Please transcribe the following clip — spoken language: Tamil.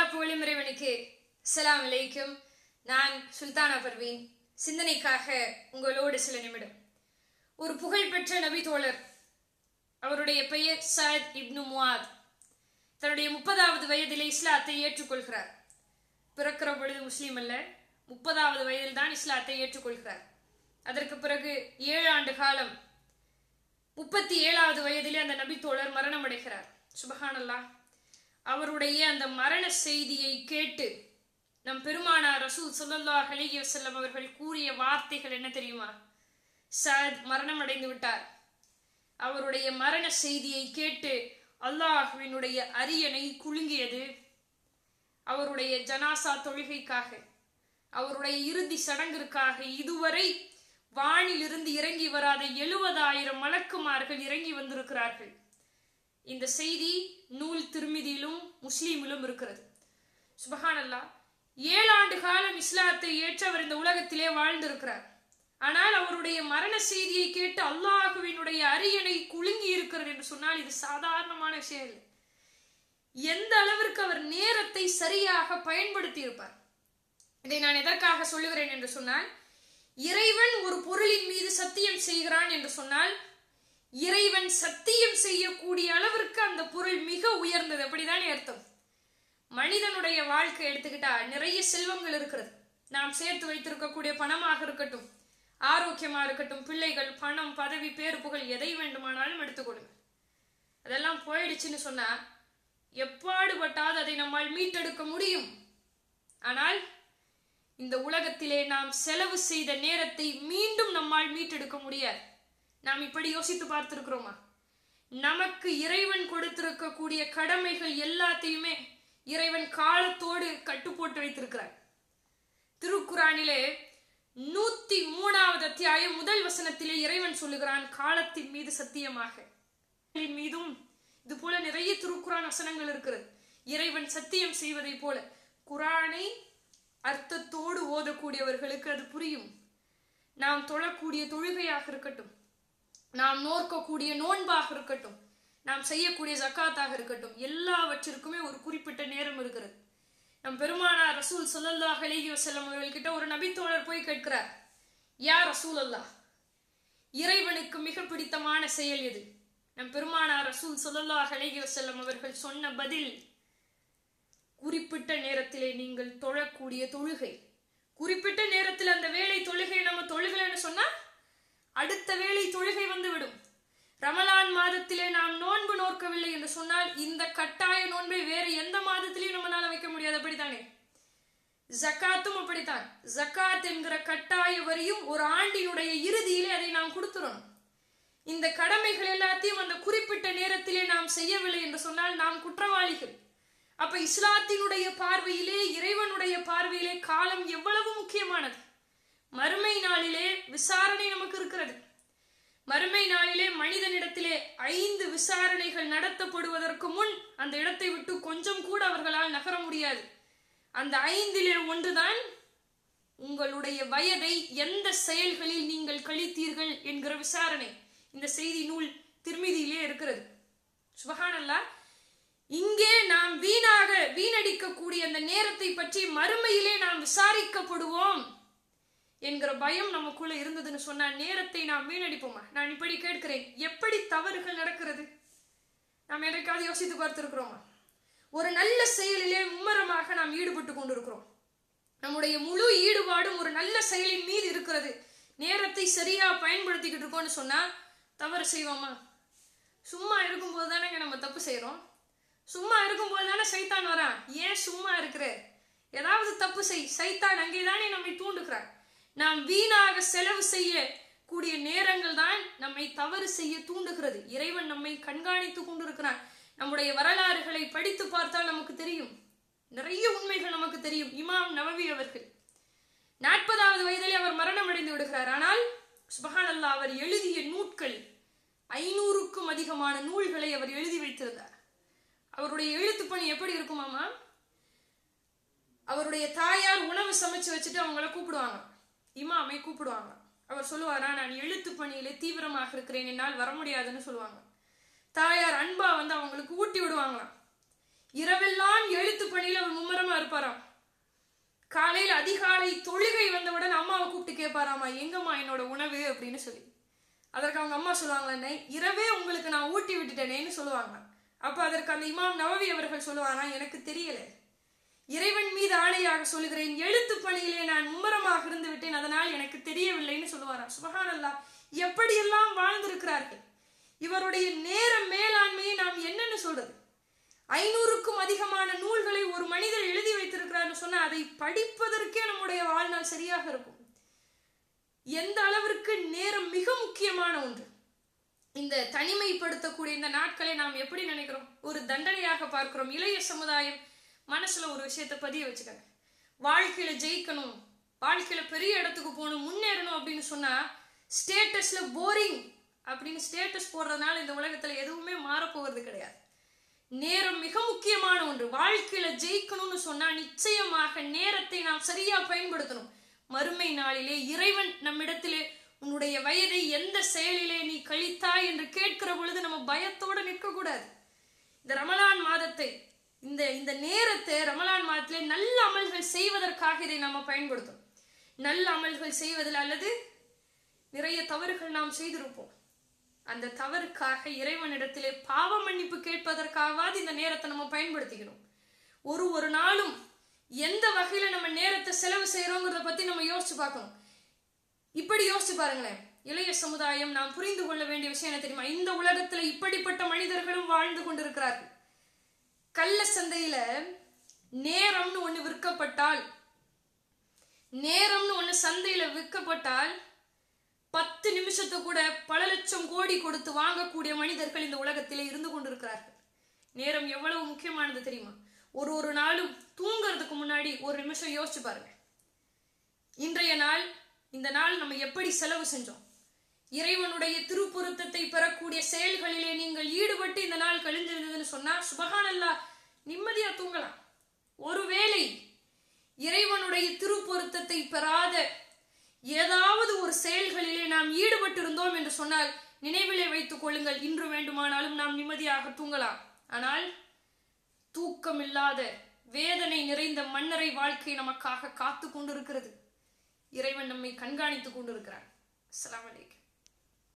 புகழும் இறைவனுக்கு அஸ்ஸலாமு அலைக்கும் நான் சுல்தானா பர்வீன் சிந்தனைக்காக உங்களோடு சில நிமிடம் ஒரு புகழ்பெற்ற நபி தோழர் அவருடைய பெயர் சயத் இப்னு முவாத் தன்னுடைய முப்பதாவது வயதிலே இஸ்லாத்தை ஏற்றுக்கொள்கிறார் பிறக்கிற பொழுது முஸ்லீம் அல்ல முப்பதாவது வயதில் தான் இஸ்லாத்தை ஏற்றுக்கொள்கிறார் அதற்கு பிறகு ஏழு ஆண்டு காலம் முப்பத்தி ஏழாவது வயதிலே அந்த நபி தோழர் மரணம் அடைகிறார் சுபஹானல்லாஹ் அவருடைய அந்த மரண செய்தியை கேட்டு நம் பெருமானார் ரசூல் ஸல்லல்லாஹு அலைஹி வஸல்லம் அவர்கள் கூறிய வார்த்தைகள் என்ன தெரியுமா சத் மரணம் அடைந்து விட்டார் அவருடைய மரண செய்தியை கேட்டு அல்லாஹ்வினுடைய அரியணை குலுங்கியது அவருடைய ஜனாசா தொழுகைக்காக அவருடைய இறுதி சடங்கிற்காக இதுவரை வானிலிருந்து இறங்கி வராத எழுபதாயிரம் மலக்குமார்கள் இறங்கி வந்திருக்கிறார்கள் இந்த செய்தி நூல் திருமிதியிலும் முஸ்லீமிலும் இருக்கிறது சுபஹானல்லா ஏழாண்டு காலம் இஸ்லாத்தை ஏற்று அவர் இந்த உலகத்திலே வாழ்ந்திருக்கிறார் ஆனால் அவருடைய மரண செய்தியை கேட்டு அல்லாஹுவினுடைய அரியணை குலுங்கி இருக்கிறது என்று சொன்னால் இது சாதாரணமான விஷயம் இல்லை எந்த அளவிற்கு அவர் நேரத்தை சரியாக பயன்படுத்தி இருப்பார் இதை நான் எதற்காக சொல்லுகிறேன் என்று சொன்னால் இறைவன் ஒரு பொருளின் மீது சத்தியம் செய்கிறான் என்று சொன்னால் இறைவன் சத்தியம் செய்யக்கூடிய அளவிற்கு அந்த பொருள் மிக உயர்ந்தது அப்படிதானே அர்த்தம் மனிதனுடைய வாழ்க்கை எடுத்துக்கிட்டா நிறைய செல்வங்கள் இருக்கிறது நாம் சேர்த்து வைத்திருக்கக்கூடிய பணமாக இருக்கட்டும் ஆரோக்கியமா இருக்கட்டும் பிள்ளைகள் பணம் பதவி பேர் புகழ் எதை வேண்டுமானாலும் எடுத்துக்கொள்ளுங்க அதெல்லாம் போயிடுச்சுன்னு சொன்னா எப்பாடுபட்டாது அதை நம்மால் மீட்டெடுக்க முடியும் ஆனால் இந்த உலகத்திலே நாம் செலவு செய்த நேரத்தை மீண்டும் நம்மால் மீட்டெடுக்க முடியாது நாம் இப்படி யோசித்து பார்த்திருக்கிறோமா நமக்கு இறைவன் கொடுத்திருக்கக்கூடிய கடமைகள் எல்லாத்தையுமே இறைவன் காலத்தோடு கட்டு போட்டு வைத்திருக்கிறார் திருக்குறானிலே நூத்தி மூணாவது அத்தியாயம் முதல் வசனத்திலே இறைவன் சொல்லுகிறான் காலத்தின் மீது சத்தியமாக மீதும் இது போல நிறைய திருக்குறான் வசனங்கள் இருக்கிறது இறைவன் சத்தியம் செய்வதை போல குரானை அர்த்தத்தோடு ஓதக்கூடியவர்களுக்கு அது புரியும் நாம் தொழக்கூடிய தொழுகையாக இருக்கட்டும் நாம் நோக்கக்கூடிய நோன்பாக இருக்கட்டும் நாம் செய்யக்கூடிய ஜக்காத்தாக இருக்கட்டும் எல்லாவற்றிற்குமே ஒரு குறிப்பிட்ட நேரம் இருக்கிறது நம் பெருமானார் ரசூல் சொல்லல்லாஹ் அலைஹி வஸல்லம் அவர்கள்கிட்ட ஒரு நபித்தோழர் போய் கேட்கிறார் யா ரசூல் அல்லாஹ் இறைவனுக்கு மிக பிடித்தமான செயல் எது நம் பெருமானார் ரசூல் சொல்லல்லாஹ் அலைஹி வஸல்லம் அவர்கள் சொன்ன பதில் குறிப்பிட்ட நேரத்திலே நீங்கள் தொழக்கூடிய தொழுகை குறிப்பிட்ட நேரத்தில் அந்த வேலை தொழுகை நம்ம தொழுகலைன்னு சொன்னா அடுத்த வேலை தொழுகை வந்து விடும் ரமலான் மாதத்திலே நாம் நோன்பு நோக்கவில்லை என்று சொன்னால் இந்த கட்டாய நோன்பை வேறு எந்த மாதத்திலையும் நம்மளால வைக்க முடியாது அப்படித்தானே ஜக்காத்தும் அப்படித்தான் ஜக்காத் என்கிற கட்டாய வரியும் ஒரு ஆண்டினுடைய இறுதியிலே அதை நாம் கொடுத்துறோம் இந்த கடமைகள் எல்லாத்தையும் அந்த குறிப்பிட்ட நேரத்திலே நாம் செய்யவில்லை என்று சொன்னால் நாம் குற்றவாளிகள் அப்ப இஸ்லாத்தினுடைய பார்வையிலே இறைவனுடைய பார்வையிலே காலம் எவ்வளவு முக்கியமானது மறுமை நாளிலே விசாரணை நமக்கு இருக்கிறது மறுமை நாளிலே மனிதனிடத்திலே ஐந்து விசாரணைகள் நடத்தப்படுவதற்கு முன் அந்த இடத்தை விட்டு கொஞ்சம் கூட அவர்களால் நகர முடியாது அந்த ஐந்திலே ஒன்றுதான் உங்களுடைய வயதை எந்த செயல்களில் நீங்கள் கழித்தீர்கள் என்கிற விசாரணை இந்த செய்தி நூல் திருமிதியிலே இருக்கிறது சுபஹானல்லா இங்கே நாம் வீணாக வீணடிக்கக்கூடிய அந்த நேரத்தை பற்றி மறுமையிலே நாம் விசாரிக்கப்படுவோம் என்கிற பயம் நமக்குள்ள இருந்ததுன்னு சொன்னா நேரத்தை நாம் வீணடிப்போமா நான் இப்படி கேட்கிறேன் எப்படி தவறுகள் நடக்கிறது நாம் என்றைக்காவது யோசித்து பார்த்திருக்கிறோமா ஒரு நல்ல செயலிலே மும்மரமாக நாம் ஈடுபட்டு கொண்டிருக்கிறோம் நம்முடைய முழு ஈடுபாடும் ஒரு நல்ல செயலின் மீது இருக்கிறது நேரத்தை சரியா பயன்படுத்திக்கிட்டு இருக்கோம்னு சொன்னா தவறு செய்வோமா சும்மா இருக்கும்போது தானேங்க நம்ம தப்பு செய்யறோம் சும்மா இருக்கும்போது தானே சைத்தான் வரான் ஏன் சும்மா இருக்கிற ஏதாவது தப்பு செய் சைத்தான் அங்கேதானே நம்மை தூண்டுகிறார் நாம் வீணாக செலவு செய்ய கூடிய நேரங்கள் தான் நம்மை தவறு செய்ய தூண்டுகிறது இறைவன் நம்மை கண்காணித்து கொண்டிருக்கிறான் நம்முடைய வரலாறுகளை படித்து பார்த்தால் நமக்கு தெரியும் நிறைய உண்மைகள் நமக்கு தெரியும் இமாம் நவவி அவர்கள் நாற்பதாவது வயதிலே அவர் மரணம் அடைந்து விடுகிறார் ஆனால் சுபஹான் அல்லா அவர் எழுதிய நூட்கள் ஐநூறுக்கும் அதிகமான நூல்களை அவர் எழுதி வைத்திருந்தார் அவருடைய எழுத்து பணி எப்படி இருக்குமாமா அவருடைய தாயார் உணவு சமைச்சு வச்சுட்டு அவங்கள கூப்பிடுவாங்க இமாமை கூப்பிடுவாங்க அவர் சொல்லுவாரா நான் எழுத்து பணியிலே தீவிரமாக இருக்கிறேன் என்னால் வர முடியாதுன்னு சொல்லுவாங்க தாயார் அன்பா வந்து அவங்களுக்கு ஊட்டி விடுவாங்களாம் இரவெல்லாம் எழுத்து பணியில் அவர் மும்முரமா இருப்பாராம் காலையில் அதிகாலை தொழுகை வந்தவுடன் அம்மாவை கூப்பிட்டு கேட்பாராமா எங்கம்மா என்னோட உணவு அப்படின்னு சொல்லி அதற்கு அவங்க அம்மா சொல்லுவாங்களே இரவே உங்களுக்கு நான் ஊட்டி விட்டுட்டேனேன்னு சொல்லுவாங்க அப்ப அதற்கு அந்த இமாம் நவவி அவர்கள் சொல்லுவாரா எனக்கு தெரியல இறைவன் மீது ஆணையாக சொல்லுகிறேன் எழுத்து பணியிலே நான் மும்மரமாக இருந்து விட்டேன் அதனால் எனக்கு தெரியவில்லைன்னு சொல்லுவாராம் சுபஹானல்லா எப்படியெல்லாம் வாழ்ந்திருக்கிறார்கள் இவருடைய நேர மேலாண்மையை நாம் என்னன்னு சொல்றது ஐநூறுக்கும் அதிகமான நூல்களை ஒரு மனிதர் எழுதி வைத்திருக்கிறார்னு சொன்னா அதை படிப்பதற்கே நம்முடைய வாழ்நாள் சரியாக இருக்கும் எந்த அளவிற்கு நேரம் மிக முக்கியமான ஒன்று இந்த தனிமைப்படுத்தக்கூடிய இந்த நாட்களை நாம் எப்படி நினைக்கிறோம் ஒரு தண்டனையாக பார்க்கிறோம் இளைய சமுதாயம் மனசுல ஒரு விஷயத்தை பதிய வச்சுக்கங்க வாழ்க்கையில ஜெயிக்கணும் வாழ்க்கையில பெரிய இடத்துக்கு போகணும் முன்னேறணும் அப்படின்னு சொன்னா ஸ்டேட்டஸ்ல போரிங் அப்படின்னு ஸ்டேட்டஸ் போடுறதுனால இந்த உலகத்துல எதுவுமே மாறப்போவது கிடையாது நேரம் மிக முக்கியமான ஒன்று வாழ்க்கையில ஜெயிக்கணும்னு சொன்னா நிச்சயமாக நேரத்தை நாம் சரியா பயன்படுத்தணும் மறுமை நாளிலே இறைவன் நம்மிடத்திலே உன்னுடைய வயதை எந்த செயலிலே நீ கழித்தாய் என்று கேட்கிற பொழுது நம்ம பயத்தோடு நிற்க கூடாது இந்த ரமலான் மாதத்தை இந்த இந்த நேரத்தை ரமலான் மாதத்திலே நல்ல அமல்கள் செய்வதற்காக இதை நாம பயன்படுத்தும் நல்ல அமல்கள் செய்வதில் அல்லது நிறைய தவறுகள் நாம் செய்திருப்போம் அந்த தவறுக்காக இறைவனிடத்திலே பாவ மன்னிப்பு கேட்பதற்காகவாது இந்த நேரத்தை நம்ம பயன்படுத்திக்கணும் ஒரு ஒரு நாளும் எந்த வகையில நம்ம நேரத்தை செலவு செய்யறோங்கிறத பத்தி நம்ம யோசிச்சு பார்க்கணும் இப்படி யோசிச்சு பாருங்களேன் இளைய சமுதாயம் நாம் புரிந்து கொள்ள வேண்டிய விஷயம் என்ன தெரியுமா இந்த உலகத்துல இப்படிப்பட்ட மனிதர்களும் வாழ்ந்து கொண்டிருக்கிறார்கள் கள்ள சந்தையில நேரம்னு ஒண்ணு விற்கப்பட்டால் நேரம்னு ஒண்ணு சந்தையில விற்கப்பட்டால் பத்து நிமிஷத்தை கூட பல லட்சம் கோடி கொடுத்து வாங்கக்கூடிய மனிதர்கள் இந்த உலகத்திலே இருந்து கொண்டிருக்கிறார்கள் நேரம் எவ்வளவு முக்கியமானது தெரியுமா ஒரு ஒரு நாளும் தூங்குறதுக்கு முன்னாடி ஒரு நிமிஷம் யோசிச்சு பாருங்க இன்றைய நாள் இந்த நாள் நம்ம எப்படி செலவு செஞ்சோம் இறைவனுடைய திருப்பொருத்தத்தை பெறக்கூடிய செயல்களிலே நீங்கள் ஈடுபட்டு இந்த நாள் கழிஞ்சிருந்ததுன்னு சொன்னா சுபகானல்லா நிம்மதியா தூங்கலாம் ஒருவேளை இறைவனுடைய திருப்பொருத்தத்தை பெறாத ஏதாவது ஒரு செயல்களிலே நாம் ஈடுபட்டு இருந்தோம் என்று சொன்னால் நினைவிலே வைத்துக் கொள்ளுங்கள் இன்று வேண்டுமானாலும் நாம் நிம்மதியாக தூங்கலாம் ஆனால் தூக்கம் இல்லாத வேதனை நிறைந்த மன்னரை வாழ்க்கை நமக்காக காத்து கொண்டிருக்கிறது இறைவன் நம்மை கண்காணித்துக் கொண்டிருக்கிறார் அஸ்ஸலாமு அலைக்கும்